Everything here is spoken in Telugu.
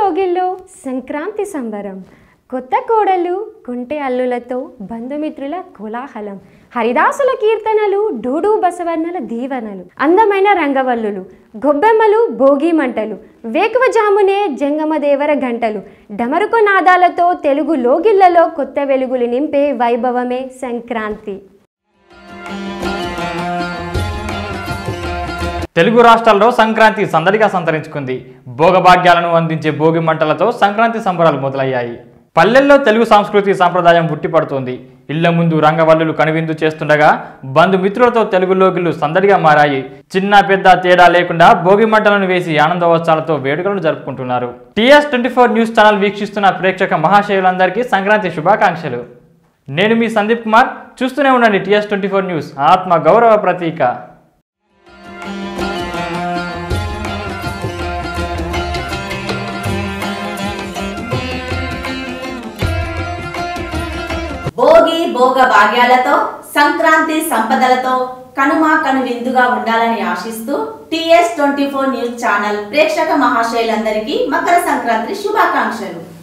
లోగిల్లో సంక్రాంతి సంబరం కొత్త కోడలు కుంటె అల్లులతో బంధుమిత్రుల కోలాహలం హరిదాసుల కీర్తనలు డూడు బసవన్నల దీవెనలు అందమైన రంగవల్లులు గొబ్బెమ్మలు భోగి మంటలు వేకువజామునే జంగమదేవర గంటలు డమరుకు నాదాలతో తెలుగు లోగిళ్లలో కొత్త వెలుగులు నింపే వైభవమే సంక్రాంతి తెలుగు రాష్ట్రాల్లో సంక్రాంతి సందడిగా సంతరించుకుంది భోగభాగ్యాలను అందించే భోగి మంటలతో సంక్రాంతి సంబరాలు మొదలయ్యాయి పల్లెల్లో తెలుగు సంస్కృతి సంప్రదాయం పుట్టిపడుతోంది ఇళ్ల ముందు రంగవల్లులు కనువిందు చేస్తుండగా బంధుమిత్రులతో తెలుగు లోగిళ్లు సందడిగా మారాయి చిన్న పెద్ద తేడా లేకుండా భోగి మంటలను వేసి ఆనందోత్సవాలతో వేడుకలను జరుపుకుంటున్నారు TS twenty four news channel వీక్షిస్తున్న ప్రేక్షక మహాశయులందరికీ సంక్రాంతి శుభాకాంక్షలు నేను మీ సందీప్ కుమార్ చూస్తూనే ఉండండి టీఎస్ ట్వంటీ ఫోర్ న్యూస్ ఆత్మ గౌరవ ప్రతీక భోగి భోగ భాగ్యాలతో సంక్రాంతి సంపదలతో కనుమ కను విందుగా ఉండాలని ఆశిస్తూ TS twenty four news channel ప్రేక్షక మహాశయులందరికీ మకర సంక్రాంతి శుభాకాంక్షలు